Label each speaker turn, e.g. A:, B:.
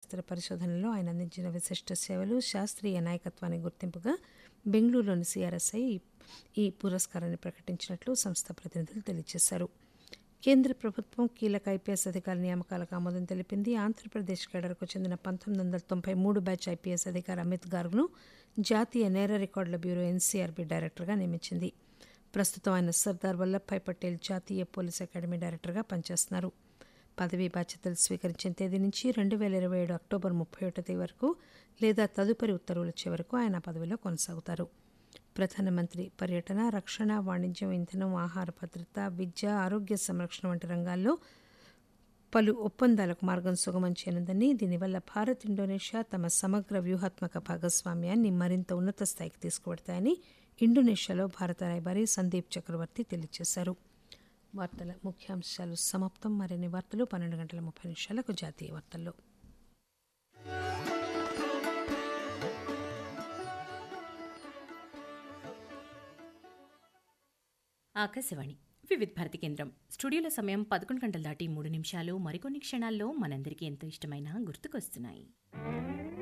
A: శాస్త్ర పరిశోధనలో ఆయన అందించిన విశిష్ట సేవలు శాస్త్రీయ నాయకత్వానికి గుర్తింపుగా బెంగళూరులోని సిఆర్ఎస్ఐ ఈ పురస్కారాన్ని ప్రకటించినట్లు సంస్థ ప్రతినిధులు తెలియజేశారు కేంద్ర ప్రభుత్వం కీలక ఐపీఎస్ అధికారుల నియామకాలకు ఆమోదం తెలిపింది ఆంధ్రప్రదేశ్ కేడర్కు చెందిన పంతొమ్మిది వందల తొంభై మూడు బ్యాచ్ ఐపీఎస్ అధికారి అమిత్ గార్గ్ను జాతీయ నేర రికార్డుల బ్యూరో ఎన్సీఆర్బీ డైరెక్టర్గా నియమించింది ప్రస్తుతం ఆయన సర్దార్ వల్లభాయ్ పటేల్ జాతీయ పోలీస్ అకాడమీ డైరెక్టర్గా పనిచేస్తున్నారు పదవీ బాధ్యతలు స్వీకరించిన తేదీ నుంచి రెండు వేల ఇరవై ఏడు అక్టోబర్ ముప్పై ఒకటో తేదీ వరకు లేదా తదుపరి ఉత్తర్వులు వచ్చే వరకు ఆయన పదవిలో కొనసాగుతారు ప్రధానమంత్రి పర్యటన రక్షణ వాణిజ్యం ఇంధనం ఆహార భద్రత విద్య ఆరోగ్య సంరక్షణ వంటి రంగాల్లో పలు ఒప్పందాలకు మార్గం సుగమం చేయనుందని దీనివల్ల భారత్ ఇండోనేషియా తమ సమగ్ర వ్యూహాత్మక భాగస్వామ్యాన్ని మరింత ఉన్నత స్థాయికి తీసుకువెడతాయని ఇండోనేషియాలో భారత రాయబారి సందీప్ చక్రవర్తి తెలియజేశారు వార్తల ముఖ్యాంశాలు సమాప్తం మరిన్ని వార్తలు పన్నెండు గంటల ముప్పై నిమిషాలకు జాతీయ వార్తల్లో
B: ఆకాశవాణి వివిధ భారతి కేంద్రం స్టూడియోలో సమయం పదకొండు గంటలు దాటి మూడు నిమిషాలు మరికొన్ని క్షణాల్లో మనందరికీ ఎంతో ఇష్టమైన గుర్తుకొస్తున్నాయి